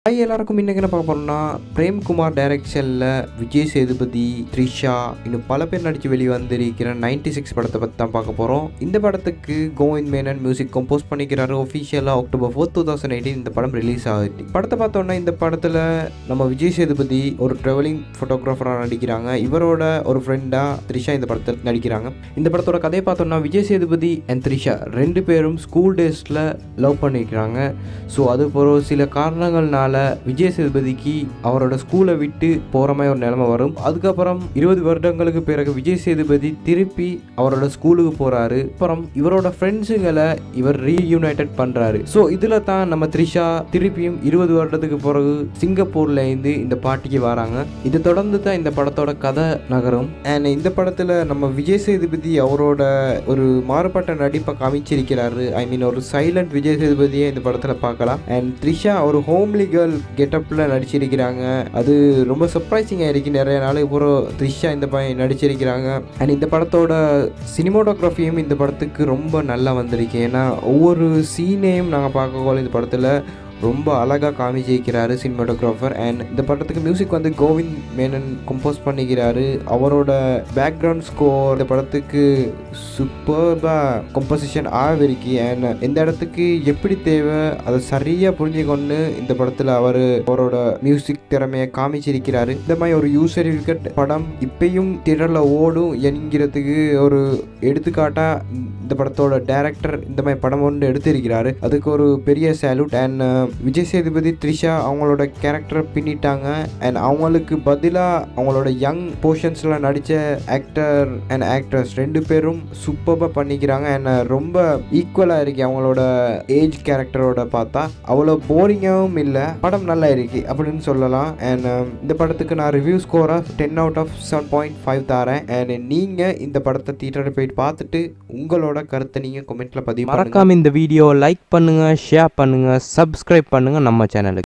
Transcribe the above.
hi எல்லாருக்கும் இன்னைக்கு என்ன பார்க்க போறோம்னா பிரேம்குமார் டைரக்ஷனில் விஜய் சேதுபதி த்ரிஷா இன்னும் பல பேர் நடித்து வெளியே வந்திருக்கிற நைன்டி சிக்ஸ் படத்தை பற்றி தான் பார்க்க போகிறோம் இந்த படத்துக்கு கோவிந்த் மேனன் மியூசிக் கம்போஸ் பண்ணிக்கிறாரு ஒஃபிஷியலாக October four two thousand eighteen இந்த படம் ரிலீஸ் ஆகுது படத்தை பார்த்தோன்னா இந்த படத்தில் நம்ம விஜய் சேதுபதி ஒரு ட்ராவலிங் ஃபோட்டோகிராஃபராக நடிக்கிறாங்க இவரோட ஒரு ஃப்ரெண்டாக த்ரிஷா இந்த படத்தில் நடிக்கிறாங்க இந்த படத்தோட கதையை பார்த்தோம்னா விஜய் சேதுபதி அண்ட் த்ரிஷா ரெண்டு பேரும் ஸ்கூல் டேஸில் லவ் பண்ணிக்கிறாங்க ஸோ அது போகிற சில காரணங்கள்னால விஜய் சேதுபதிக்கு அவரோட ஸ்கூலை விட்டு போகிற மாதிரி ஒரு நிலைமை வரும் அதுக்கப்புறம் இருபது வருடங்களுக்கு பிறகு விஜய் சேதுபதி திருப்பி அவரோட ஸ்கூலுக்கு போகிறாரு அப்புறம் இவரோட ஃப்ரெண்ட்ஸுங்களை இவர் ரீயூனைட்டட் பண்ணுறாரு ஸோ இதில் தான் நம்ம த்ரிஷா திருப்பியும் இருபது வருடத்துக்கு பிறகு சிங்கப்பூர்ல இருந்து இந்த பாட்டிக்கு வராங்க இது தொடர்ந்து தான் இந்த படத்தோட கதை நகரும் அண்ட் இந்த படத்தில் நம்ம விஜய் சேதுபதி அவரோட ஒரு மாறுபட்ட நடிப்பை காமிச்சிருக்கிறாரு ஐ மீன் ஒரு சைலண்ட் விஜய் சேதுபதியை இந்த படத்தில் பார்க்கலாம் அண்ட் த்ரிஷா ஒரு ஹோம்லி கேர்ள் கெட்டப்பில் நடிச்சிருக்கிறாங்க அது ரொம்ப சர்ப்ரைசிங்காக இருக்கு நிறைய நாளுக்கு அப்புறம் த்ரிஷா இந்த பையன் நடிச்சிருக்கிறாங்க அண்ட் இந்த படத்தோட சினிமோட்டோகிராஃபியும் இந்த படத்துக்கு ரொம்ப நல்லா வந்திருக்கு ஏன்னா ஒவ்வொரு சீனையும் நாங்கள் பார்க்கக்குள்ள இந்த படத்தில் ரொம்ப அழகாக காமிச்சிருக்கிறாரு சினிமாட்டோகிராஃபர் அண்ட் இந்த படத்துக்கு மியூசிக் வந்து கோவிந்த் மேனன் கம்போஸ் பண்ணிக்கிறாரு அவரோட பேக்ரவுண்ட் ஸ்கோர் இந்த படத்துக்கு சூப்பர்பாக கம்போசிஷன் ஆகிருக்கு அண்ட் எந்த இடத்துக்கு எப்படி தேவை அதை சரியாக புரிஞ்சுக்கொண்டு இந்த படத்தில் அவர் அவரோட மியூசிக் திறமையை காமிச்சிருக்கிறாரு இந்த மாதிரி ஒரு யூசர் விக்கெட் படம் இப்பயும் திடலில் ஓடும் என்கிறதுக்கு ஒரு எடுத்துக்காட்டாக இந்த படத்தோட டைரக்டர் இந்த மாதிரி படம் ஒன்று எடுத்திருக்கிறாரு அதுக்கு ஒரு பெரிய சேலூட் அண்ட் விஜய் சேதுபதி த்ரிஷா அவங்களோட கேரக்டரை பின்னிட்டாங்க அண்ட் அவங்களுக்கு பதிலாக அவங்களோட யங் போர்ஷன்ஸில் நடித்த ஆக்டர் அண்ட் ஆக்ட்ரஸ் ரெண்டு பேரும் சூப்பராக பண்ணிக்கிறாங்க அண்ட் ரொம்ப ஈக்குவலாக இருக்கு அவங்களோட ஏஜ் கேரக்டரோட பார்த்தா அவ்வளோ போரிங்காகவும் இல்லை படம் நல்லா இருக்கு அப்படின்னு சொல்லலாம் அண்ட் இந்த படத்துக்கு நான் ரிவ்யூ ஸ்கோராக ten out of seven point five தரேன் அண்ட் நீங்கள் இந்த படத்தை தியேட்டரில் போயிட்டு பார்த்துட்டு உங்களோட கருத்தை நீங்கள் கமெண்ட்டில் பதிவு பண்ணுங்க மறக்காம இந்த வீடியோ லைக் பண்ணுங்க ஷேர் பண்ணுங்க சப்ஸ்கிரைப் பண்ணுங்க நம்ம சேனலுக்கு